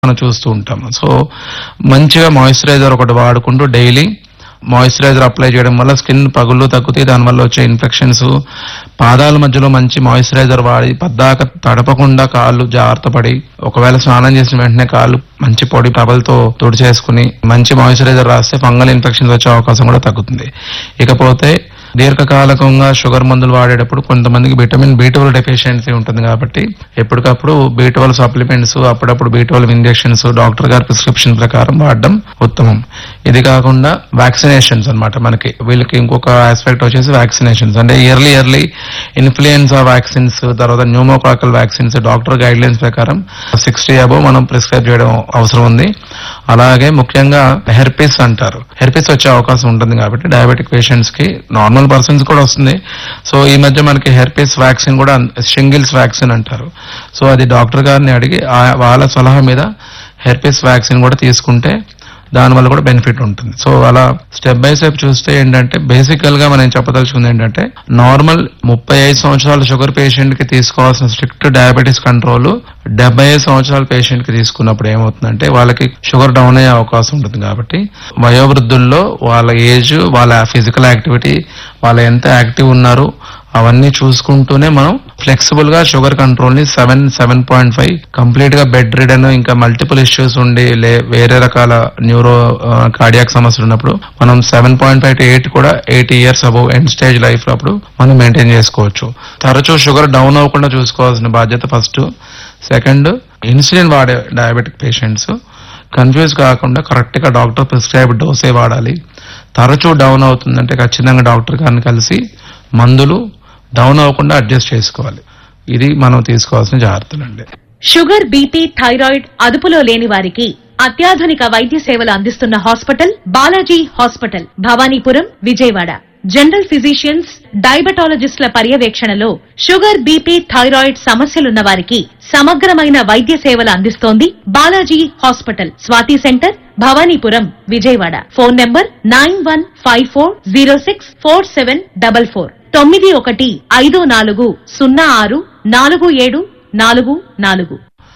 మనం చూస్తూ ఉంటాము సో మంచిగా మాయిశ్చరైజర్ ఒకటి వాడుకుంటూ డైలీ మాయిశ్చరైజర్ అప్లై చేయడం వల్ల స్కిన్ పగుళ్ళు తగ్గుతాయి దానివల్ల వచ్చే ఇన్ఫెక్షన్స్ పాదాల మధ్యలో మంచి మాయిశ్చరైజర్ వాడి పద్దాక తడపకుండా కాళ్ళు జాగ్రత్త పడి ఒకవేళ స్నానం చేసిన వెంటనే కాళ్ళు మంచి పొడి టవల్తో తుడిచేసుకుని మంచి మాయిశ్చరైజర్ రాస్తే ఫంగల్ ఇన్ఫెక్షన్స్ వచ్చే అవకాశం కూడా తగ్గుతుంది ఇకపోతే దీర్ఘకాలికంగా షుగర్ మందులు వాడేటప్పుడు కొంతమందికి విటమిన్ బి ట్వెల్వ్ డెఫిషియన్సీ ఉంటుంది కాబట్టి ఎప్పటికప్పుడు బి ట్వెల్వ్ సప్లిమెంట్స్ అప్పుడప్పుడు బి ట్వెల్వ్ ఇంజెక్షన్స్ డాక్టర్ గారి ప్రిస్క్రిప్షన్ ప్రకారం వాడడం ఉత్తమం ఇది కాకుండా వ్యాక్సినేషన్స్ అన్నమాట మనకి వీళ్ళకి ఇంకొక ఆస్పెక్ట్ వచ్చేసి వ్యాక్సినేషన్స్ అంటే ఇయర్లీ ఇయర్లీ ఇన్ఫ్లుయెన్సా వ్యాక్సిన్స్ తర్వాత pneumococcal vaccines doctor guide lines ప్రకారం సిక్స్టీ అబోవ్ మనం ప్రిస్క్రైబ్ చేయడం అవసరం ఉంది అలాగే ముఖ్యంగా హెర్పిస్ అంటారు హెర్పిస్ వచ్చే అవకాశం ఉంటుంది కాబట్టి డయాబెటిక్ పేషెంట్స్ కి నార్మల్ పర్సన్స్ కూడా వస్తుంది సో ఈ మధ్య మనకి హెర్పిస్ వ్యాక్సిన్ కూడా షింగిల్స్ వ్యాక్సిన్ అంటారు సో అది డాక్టర్ గారిని అడిగి ఆ- వాళ్ళ సలహా మీద హెర్పిస్ వ్యాక్సిన్ కూడా తీసుకుంటే దానివల్ల కూడా బెనిఫిట్ ఉంటుంది సో అలా స్టెప్ బై స్టెప్ చూస్తే ఏంటంటే బేసికల్ గా మనం చెప్పదలుచుకుంది ఏంటంటే నార్మల్ ముప్పై ఐదు సంవత్సరాల షుగర్ పేషెంట్ కి తీసుకోవాల్సిన స్ట్రిక్ట్ డయాబెటీస్ కంట్రోల్ డెబ్బై ఐదు సంవత్సరాల పేషెంట్ కి తీసుకున్నప్పుడు ఏమవుతుందంటే వాళ్ళకి షుగర్ డౌన్ అయ్యే అవకాశం ఉంటుంది కాబట్టి వయోవృద్ధుల్లో వాళ్ళ ఏజ్ వాళ్ళ ఫిజికల్ యాక్టివిటీ వాళ్ళు ఎంత యాక్టివ్ ఉన్నారు అవన్నీ చూసుకుంటూనే మనం ఫ్లెక్సిబుల్ గా షుగర్ కంట్రోల్ ని seven seven point five complete గా బెడ్ రిడన్ ఇంకా మల్టిపుల్ ఇష్యూస్ ఉండి లే వేరే రకాల న్యూరో కార్డియాక్ సమస్యలు ఉన్నప్పుడు మనం seven point five to eight కూడా eighty years above end stage life లో అప్పుడు మనం మెయింటైన్ చేసుకోవచ్చు తరచూ షుగర్ డౌన్ అవ్వకుండా చూసుకోవాల్సిన బాధ్యత ఫస్ట్ సెకండ్ ఇన్సులిన్ వాడే డయాబెటిక్ పేషెంట్స్ కన్ఫ్యూజ్ కాకుండా కరెక్ట్ గా డాక్టర్ ప్రిస్క్రైబ్ డోసే వాడాలి తరచూ డౌన్ అవుతుందంటే ఖచ్చితంగా డాక్టర్ గారిని కలిసి మందులు డౌన్ అవ్వకుండా అడ్జస్ట్ చేసుకోవాలి ఇది మనం తీసుకోవాల్సిన జాగ్రత్తలు అండి షుగర్ బీపీ థైరాయిడ్ అదుపులో లేని వారికి అత్యాధునిక వైద్య సేవలు అందిస్తున్న hospital Balaji hospital Bhavanipuram Vijayawada general physicians డయాబెటాలజిస్టుల పర్యవేక్షణలో షుగర్ బీపీ థైరాయిడ్ సమస్యలున్న వారికి సమగ్రమైన వైద్య సేవలు అందిస్తోంది Balaji hospital Swathi centre Bhavanipuram Vijayawada phone number nine one five four zero six four seven double four తొమ్మిది ఒకటి ఐదు నాలుగు సున్నా ఆరు నాలుగు ఏడు నాలుగు నాలుగు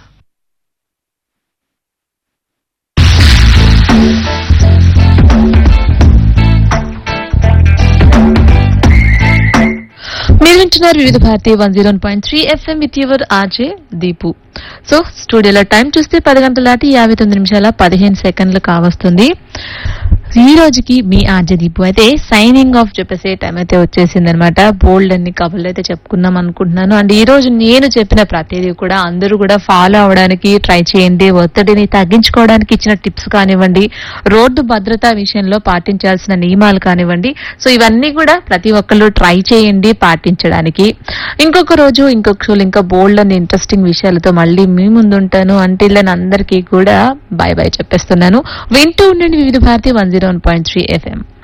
మీరు వింటున్నారు Vividh Bharati one zero point three FM with your RJ Deepu so స్టూడియోలో టైం చూస్తే పది గంటల దాటి యాభై తొమ్మిది నిమిషాల పదిహేను సెకండ్లు కావస్తుంది ఈ రోజుకి మీ ఆర్జే దీపు అయితే సైనింగ్ ఆఫ్ చెప్పేసే టైం అయితే వచ్చేసింది అనమాట బోల్డ్ అన్ని కబుర్లు అయితే చెప్పుకుందాం అనుకుంటున్నాను అండ్ ఈ రోజు నేను చెప్పిన ప్రతిదీ కూడా అందరూ కూడా ఫాలో అవడానికి ట్రై చేయండి ఒత్తిడిని తగ్గించుకోవడానికి ఇచ్చిన టిప్స్ కానివ్వండి రోడ్డు భద్రతా విషయంలో పాటించాల్సిన నియమాలు కానివ్వండి సో ఇవన్నీ కూడా ప్రతి ఒక్కళ్ళు ట్రై చేయండి పాటించడానికి ఇంకొక రోజు ఇంకొక రోజు ఇంకా బోల్డ్ అని ఇంట్రెస్టింగ్ విషయాలతో మళ్ళీ మీ ముందు ఉంటాను అంటే అందరికీ కూడా బాయ్ బాయ్ చెప్పేస్తున్నాను వింటూ ఉండండి Vividh Bharati one zero one point three FM